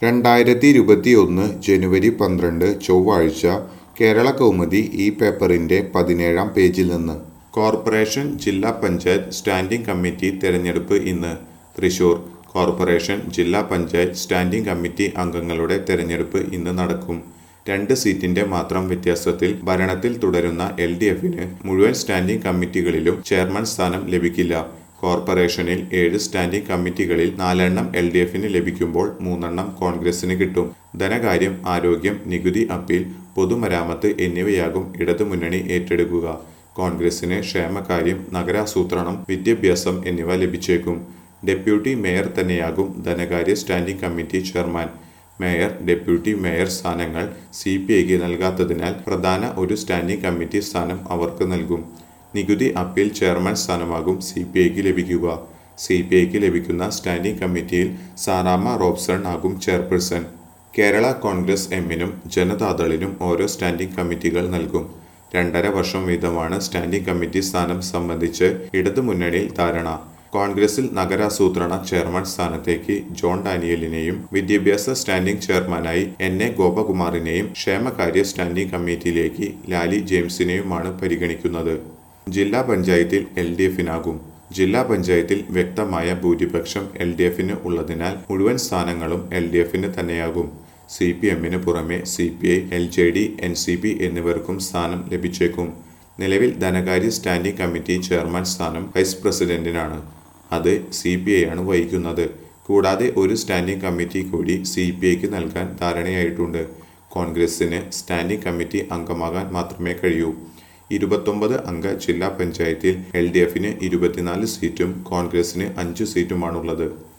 രണ്ടായിരത്തി ഇരുപത്തിയൊന്ന് ജനുവരി പന്ത്രണ്ട് ചൊവ്വാഴ്ച കേരള കൗമുദി ഈ പേപ്പറിന്റെ പതിനേഴാം പേജിൽ നിന്ന് കോർപ്പറേഷൻ ജില്ലാ പഞ്ചായത്ത് സ്റ്റാൻഡിംഗ് കമ്മിറ്റി തെരഞ്ഞെടുപ്പ് ഇന്ന് തൃശൂർ കോർപ്പറേഷൻ ജില്ലാ പഞ്ചായത്ത് സ്റ്റാൻഡിംഗ് കമ്മിറ്റി അംഗങ്ങളുടെ തെരഞ്ഞെടുപ്പ് ഇന്ന് നടക്കും രണ്ട് സീറ്റിന്റെ മാത്രം വ്യത്യാസത്തിൽ ഭരണത്തിൽ തുടരുന്ന എൽ ഡി എഫിന് മുഴുവൻ സ്റ്റാൻഡിംഗ് കമ്മിറ്റികളിലും ചെയർമാൻ സ്ഥാനം ലഭിക്കില്ല കോർപ്പറേഷനിൽ ഏഴ് സ്റ്റാൻഡിംഗ് കമ്മിറ്റികളിൽ നാലെണ്ണം എൽ ഡി എഫിന് ലഭിക്കുമ്പോൾ മൂന്നെണ്ണം കോൺഗ്രസിന് കിട്ടും ധനകാര്യം ആരോഗ്യം നികുതി അപ്പീൽ പൊതുമരാമത്ത് എന്നിവയാകും ഇടതുമുന്നണി ഏറ്റെടുക്കുക കോൺഗ്രസിന് ക്ഷേമകാര്യം നഗരാസൂത്രണം വിദ്യാഭ്യാസം എന്നിവ ലഭിച്ചേക്കും ഡെപ്യൂട്ടി മേയർ തന്നെയാകും ധനകാര്യ standing committee chairman mayor deputy mayor സ്ഥാനങ്ങൾ സി പി ഐക്ക് നൽകാത്തതിനാൽ പ്രധാന ഒരു സ്റ്റാൻഡിംഗ് കമ്മിറ്റി സ്ഥാനം അവർക്ക് നൽകും നികുതി അപ്പീൽ ചെയർമാൻ സ്ഥാനമാകും സി പി ഐക്ക് ലഭിക്കുക സി പി ഐക്ക് ലഭിക്കുന്ന സ്റ്റാൻഡിംഗ് കമ്മിറ്റിയിൽ സാറാമ്മ റോബ്സൺ ആകും ചെയർപേഴ്സൺ കേരള കോൺഗ്രസ് എമ്മിനും ജനതാദളിനും ഓരോ സ്റ്റാൻഡിംഗ് കമ്മിറ്റികൾ നൽകും രണ്ടര വർഷം വീതമാണ് സ്റ്റാൻഡിംഗ് കമ്മിറ്റി സ്ഥാനം സംബന്ധിച്ച് ഇടതുമുന്നണിയിൽ ധാരണ കോൺഗ്രസിൽ നഗരാസൂത്രണ ചെയർമാൻ സ്ഥാനത്തേക്ക് ജോൺ ഡാനിയലിനെയും വിദ്യാഭ്യാസ സ്റ്റാൻഡിംഗ് ചെയർമാനായി എൻ എ ഗോപകുമാറിനെയും ക്ഷേമകാര്യ സ്റ്റാൻഡിംഗ് കമ്മിറ്റിയിലേക്ക് ലാലി ജെയിംസിനെയുമാണ് പരിഗണിക്കുന്നത് ജില്ലാ പഞ്ചായത്തിൽ എൽ ഡി എഫിനാകും ജില്ലാ പഞ്ചായത്തിൽ വ്യക്തമായ ഭൂരിപക്ഷം എൽ ഡി എഫിന് ഉള്ളതിനാൽ മുഴുവൻ സ്ഥാനങ്ങളും എൽ ഡി എഫിന് തന്നെയാകും സി പി എമ്മിന് പുറമെ C P I L J D N C P എന്നിവർക്കും സ്ഥാനം ലഭിച്ചേക്കും നിലവിൽ ധനകാര്യ സ്റ്റാൻഡിംഗ് കമ്മിറ്റി ചെയർമാൻ സ്ഥാനം വൈസ് പ്രസിഡന്റിനാണ് അത് സി പി ഐ ആണ് വഹിക്കുന്നത് കൂടാതെ ഒരു സ്റ്റാൻഡിംഗ് കമ്മിറ്റി കൂടി സി പി ഐക്ക് നൽകാൻ ധാരണയായിട്ടുണ്ട് കോൺഗ്രസിന് സ്റ്റാൻഡിംഗ് കമ്മിറ്റി അംഗമാകാൻ മാത്രമേ കഴിയൂ ഇരുപത്തൊമ്പത് അംഗ ജില്ലാ പഞ്ചായത്തിൽ എൽ ഡി എഫിന് ഇരുപത്തിനാല് സീറ്റും കോൺഗ്രസിന് അഞ്ച് സീറ്റുമാണുള്ളത്